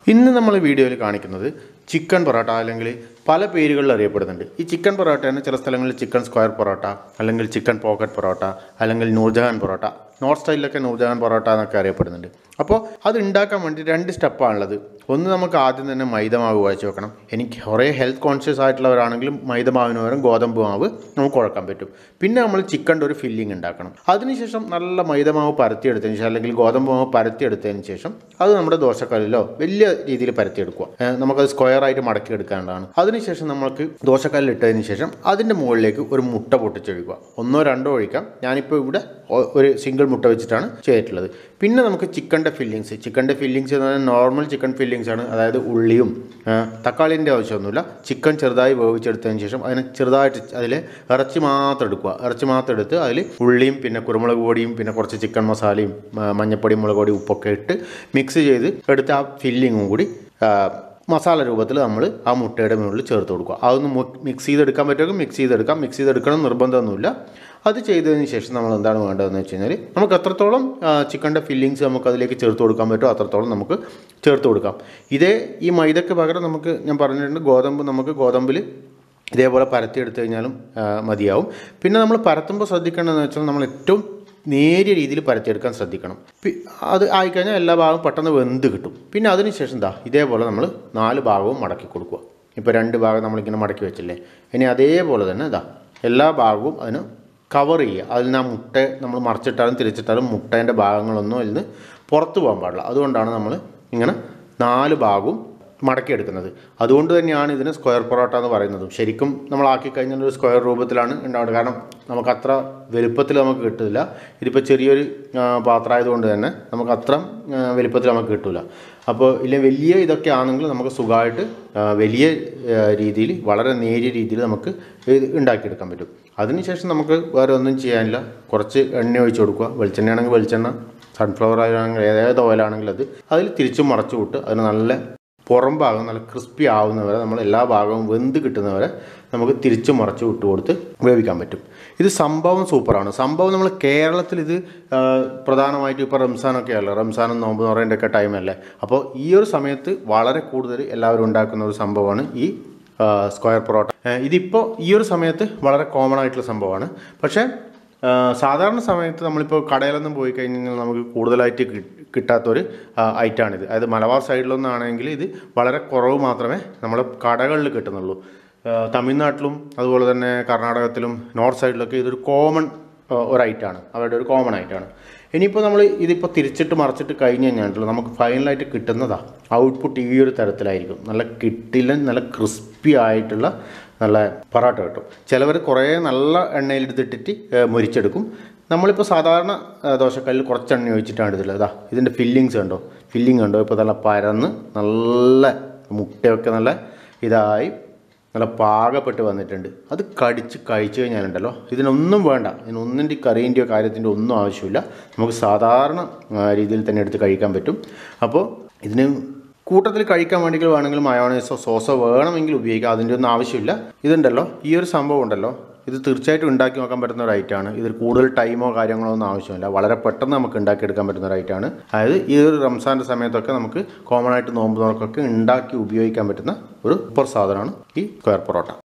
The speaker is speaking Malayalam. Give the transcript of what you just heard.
ഇന്ന് നമ്മൾ വീഡിയോയിൽ കാണിക്കുന്നത് ചിക്കൻ പൊറോട്ട അല്ലെങ്കിൽ പല പേരുകളിൽ അറിയപ്പെടുന്നുണ്ട് ഈ ചിക്കൻ പൊറോട്ട തന്നെ ചില സ്ഥലങ്ങളിൽ ചിക്കൻ സ്ക്വയർ പൊറോട്ട അല്ലെങ്കിൽ ചിക്കൻ പോക്കറ്റ് പൊറോട്ട അല്ലെങ്കിൽ നൂർജഹാൻ പൊറോട്ട നോർത്ത് സ്റ്റൈലിലൊക്കെ നൂർജഹാൻ പൊറോട്ട എന്നൊക്കെ അറിയപ്പെടുന്നുണ്ട് അപ്പോൾ അത് ഉണ്ടാക്കാൻ വേണ്ടി രണ്ട് സ്റ്റെപ്പാണുള്ളത് ഒന്ന് നമുക്ക് ആദ്യം തന്നെ മൈദ മാവ് കുഴച്ച് വെക്കണം എനിക്ക് കുറേ ഹെൽത്ത് കോൺഷ്യസ് ആയിട്ടുള്ളവരാണെങ്കിലും മൈദ മാവിന് പകരം ഗോതമ്പ് മാവ് നമുക്ക് കുഴക്കാൻ പറ്റും പിന്നെ നമ്മൾ ചിക്കൻ്റെ ഒരു ഫില്ലിംഗ് ഉണ്ടാക്കണം അതിനുശേഷം നല്ല മൈദ മാവ് പരത്തിയെടുത്തതിന് ശേഷം അല്ലെങ്കിൽ ഗോതമ്പ് മാവ് പരത്തിയെടുത്തതിന് ശേഷം അത് നമ്മുടെ ദോശക്കല്ലിലോ വലിയ രീതിയിൽ പരത്തിയെടുക്കുക ഏഹ് നമുക്കത് സ്ക്വയർ ആയിട്ട് മടക്കി എടുക്കേണ്ടതാണ് അതിനുശേഷം നമുക്ക് ദോശക്കല്ലിൽ ഇട്ടതിന് ശേഷം അതിൻ്റെ മുകളിലേക്ക് ഒരു മുട്ട പൊട്ടിച്ചൊഴിക്കുക ഒന്നോ രണ്ടോ ഒഴിക്കാം ഞാനിപ്പോൾ ഇവിടെ ഒ- ഒരു സിംഗിൾ മുട്ട വെച്ചിട്ടാണ് ചെയ്തിട്ടുള്ളത് പിന്നെ നമുക്ക് ചിക്കൻ്റെ ഫില്ലിങ്സ് ചിക്കൻ്റെ ഫില്ലിങ്സ് എന്ന് പറഞ്ഞാൽ നോർമൽ ചിക്കൻ ഫില്ലിങ്സ് ആണ് അതായത് ഉള്ളിയും തക്കാളിൻ്റെ ആവശ്യമൊന്നുമില്ല ചിക്കൻ ചെറുതായി വേവിച്ചെടുത്തതിന് ശേഷം അതിനെ ചെറുതായിട്ട് അതിൽ ഇറച്ചി മാത്രം എടുക്കുക ഇറച്ചി മാത്രം എടുത്ത് അതിൽ ഉള്ളിയും പിന്നെ കുരുമുളക് പൊടിയും പിന്നെ കുറച്ച് ചിക്കൻ മസാലയും ആ, മഞ്ഞപ്പൊടി മുളക് പൊടി ഉപ്പൊക്കെ ഇട്ട് മിക്സ് ചെയ്ത് എടുത്ത് ആ ഫില്ലിങ്ങും കൂടി ആ, മസാല രൂപത്തിൽ നമ്മൾ ആ മുട്ടയുടെ മുകളിൽ ചേർത്ത് കൊടുക്കുക അതൊന്ന് മിക്സ് ചെയ്തെടുക്കാൻ പറ്റുമെങ്കിൽ മിക്സ് ചെയ്തെടുക്കാം മിക്സ് ചെയ്തെടുക്കണം നിർബന്ധമൊന്നുമില്ല അത് ചെയ്തതിന് ശേഷം നമ്മൾ എന്താണ് വേണ്ടതെന്ന് വെച്ച് കഴിഞ്ഞാൽ നമുക്ക് എത്രത്തോളം ചിക്കൻ്റെ ഫില്ലിങ്സ് നമുക്ക് അതിലേക്ക് ചേർത്ത് കൊടുക്കാൻ പറ്റുമോ അത്രത്തോളം നമുക്ക് ചേർത്ത് കൊടുക്കാം ഇതേ ഈ മൈദയ്ക്ക് പകരം നമുക്ക് ഞാൻ പറഞ്ഞിട്ടുണ്ട് ഗോതമ്പ് നമുക്ക് ഗോതമ്പിൽ ഇതേപോലെ പരത്തിയെടുത്തു കഴിഞ്ഞാലും ആ, മതിയാവും പിന്നെ നമ്മൾ പരത്തുമ്പോൾ ശ്രദ്ധിക്കേണ്ടതെന്ന് വെച്ചാൽ നമ്മൾ ഏറ്റവും നേരിയ രീതിയിൽ പരത്തിയെടുക്കാൻ ശ്രദ്ധിക്കണം പി- അത് ആയിക്കഴിഞ്ഞാൽ എല്ലാ ഭാഗവും പെട്ടെന്ന് വെന്ത് കിട്ടും പിന്നെ അതിനുശേഷം എന്താ ഇതേപോലെ നമ്മൾ നാല് ഭാഗവും മടക്കി കൊടുക്കുക ഇപ്പോൾ രണ്ട് ഭാഗം നമ്മളിങ്ങനെ മടക്കി വെച്ചില്ലേ ഇനി അതേപോലെ തന്നെ ഇതാ എല്ലാ ഭാഗവും അതിന് കവർ ചെയ്യുക അതിൽ നിന്ന് ആ മുട്ട നമ്മൾ മറിച്ചിട്ടാലും തിരിച്ചിട്ടാലും മുട്ടേൻ്റെ ഭാഗങ്ങളൊന്നും അതിൽ നിന്ന് പുറത്ത് പോകാൻ പാടില്ല അതുകൊണ്ടാണ് നമ്മൾ ഇങ്ങനെ നാല് ഭാഗവും മടക്കിയെടുക്കുന്നത് അതുകൊണ്ട് തന്നെയാണ് ഇതിന് സ്ക്വയർ പൊറോട്ട എന്ന് പറയുന്നതും ശരിക്കും നമ്മൾ ആക്കി കഴിഞ്ഞാൽ ഒരു സ്ക്വയർ രൂപത്തിലാണ് ഉണ്ടാവുന്നത് കാരണം നമുക്ക് അത്ര വലുപ്പത്തിൽ നമുക്ക് കിട്ടില്ല ഇതിപ്പോൾ ചെറിയൊരു ആ, പാത്രമായതുകൊണ്ട് തന്നെ നമുക്ക് അത്ര ആ, വലുപ്പത്തിൽ നമുക്ക് കിട്ടില്ല അപ്പോൾ ഇല്ല വലിയ ഇതൊക്കെ ആണെങ്കിൽ നമുക്ക് സുഖമായിട്ട് ആ, വലിയ രീതിയിൽ വളരെ നേരിയ രീതിയിൽ നമുക്ക് ഇത് ഉണ്ടാക്കിയെടുക്കാൻ പറ്റും അതിനുശേഷം നമുക്ക് വേറെ ഒന്നും ചെയ്യാനില്ല കുറച്ച് എണ്ണ ഒഴിച്ച് കൊടുക്കുക വെളിച്ചെണ്ണയാണെങ്കിൽ വെളിച്ചെണ്ണ സൺഫ്ലവർ ഓയിലാണെങ്കിൽ ഏതേത് ഓയിലാണെങ്കിൽ അത് അതിൽ തിരിച്ചും മറച്ചു വിട്ട് അതിന് നല്ല പുറം ഭാഗം നല്ല ക്രിസ്പി ആവുന്നവരെ നമ്മൾ എല്ലാ ഭാഗവും വെന്ത് കിട്ടുന്നവരെ നമുക്ക് തിരിച്ചു മറച്ച് വിട്ട് കൊടുത്ത് വേവിക്കാൻ പറ്റും ഇത് സംഭവം സൂപ്പറാണ് സംഭവം നമ്മൾ കേരളത്തിൽ ഇത് ആ, പ്രധാനമായിട്ടും ഇപ്പോൾ റംസാനൊക്കെ അല്ലേ റംസാനും നോമ്പ് പറയുന്നതിൻ്റെ ഒക്കെ ടൈമല്ലേ അപ്പോൾ ഈ ഒരു സമയത്ത് വളരെ കൂടുതൽ എല്ലാവരും ഉണ്ടാക്കുന്ന ഒരു സംഭവമാണ് ഈ ആ, സ്ക്വയർ പൊറോട്ട ആ, ഇതിപ്പോൾ ഈ ഒരു സമയത്ത് വളരെ കോമൺ ആയിട്ടുള്ള സംഭവമാണ് പക്ഷേ ആ, സാധാരണ സമയത്ത് നമ്മളിപ്പോൾ കടയിലൊന്നും പോയി കഴിഞ്ഞാൽ നമുക്ക് കൂടുതലായിട്ട് കി- കിട്ടാത്തൊരു ആ, ഐറ്റമാണിത് അതായത് മലബാർ സൈഡിലൊന്നാണെങ്കിൽ ഇത് വളരെ കുറവ് മാത്രമേ നമ്മളെ കടകളിൽ കിട്ടുന്നുള്ളൂ ആ, തമിഴ്നാട്ടിലും അതുപോലെ തന്നെ കർണാടകത്തിലും നോർത്ത് സൈഡിലൊക്കെ ഇതൊരു കോമൺ ഒരു ഐറ്റമാണ് അവരുടെ ഒരു കോമൺ ഐറ്റമാണ് ഇനിയിപ്പോൾ നമ്മൾ ഇതിപ്പോൾ തിരിച്ചിട്ട് മറിച്ചിട്ട് കഴിഞ്ഞ് കഴിഞ്ഞാൽ നമുക്ക് ഫൈനലായിട്ട് കിട്ടുന്നതാ ഔട്ട്പുട്ട് ഈ ഒരു തരത്തിലായിരിക്കും നല്ല കിട്ടില്ല നല്ല ക്രിസ്പി ആയിട്ടുള്ള നല്ല പൊറോട്ട കിട്ടും ചിലവർ കുറേ നല്ല എണ്ണയിലെടുത്തിട്ടിട്ട് ഏഹ്, മുരിച്ചെടുക്കും നമ്മളിപ്പോൾ സാധാരണ ഏഹ്, ദോശക്കല്ലിൽ കുറച്ച് എണ്ണ ഒഴിച്ചിട്ടാണ് എടുത്തിട്ടുള്ളത് ഇതാ ഇതിൻ്റെ ഫില്ലിങ്സ് കണ്ടോ ഫില്ലിംഗ് കണ്ടോ ഇപ്പോൾ നല്ല പരന്ന് നല്ല മുട്ടയൊക്കെ നല്ല ഇതായി നല്ല പാകപ്പെട്ട് വന്നിട്ടുണ്ട് അത് കടിച്ച് കഴിച്ചു കഴിഞ്ഞാലുണ്ടല്ലോ ഇതിനൊന്നും വേണ്ട ഇതിനൊന്നിൻ്റെ കറീൻ്റെയോ കാര്യത്തിൻ്റെ ഒന്നും ആവശ്യമില്ല നമുക്ക് സാധാരണ ആ, രീതിയിൽ തന്നെ എടുത്ത് കഴിക്കാൻ പറ്റും അപ്പോൾ ഇതിന് കൂട്ടത്തിൽ കഴിക്കാൻ വേണ്ടി വേണമെങ്കിൽ മയോണൈസോ സോസോ വേണമെങ്കിൽ ഉപയോഗിക്കാം അതിൻ്റെ ഒന്നും ആവശ്യമില്ല ഇതുണ്ടല്ലോ ഈ ഒരു സംഭവം ഉണ്ടല്ലോ ഇത് തീർച്ചയായിട്ടും ഉണ്ടാക്കി നോക്കാൻ പറ്റുന്ന ഒരു ഐറ്റമാണ് ഇതിൽ കൂടുതൽ ടൈമോ കാര്യങ്ങളോ ഒന്നും ആവശ്യമില്ല വളരെ പെട്ടെന്ന് നമുക്ക് ഉണ്ടാക്കിയെടുക്കാൻ പറ്റുന്ന ഒരു ഐറ്റമാണ് അതായത് ഈ ഒരു റംസാൻ്റെ സമയത്തൊക്കെ നമുക്ക് കോമൺ ആയിട്ട് നോമ്പ് നോക്കൊക്കെ ഉണ്ടാക്കി ഉപയോഗിക്കാൻ പറ്റുന്ന ഒരു സൂപ്പർ സാധനമാണ് ഈ സ്ക്വയർ പൊറോട്ട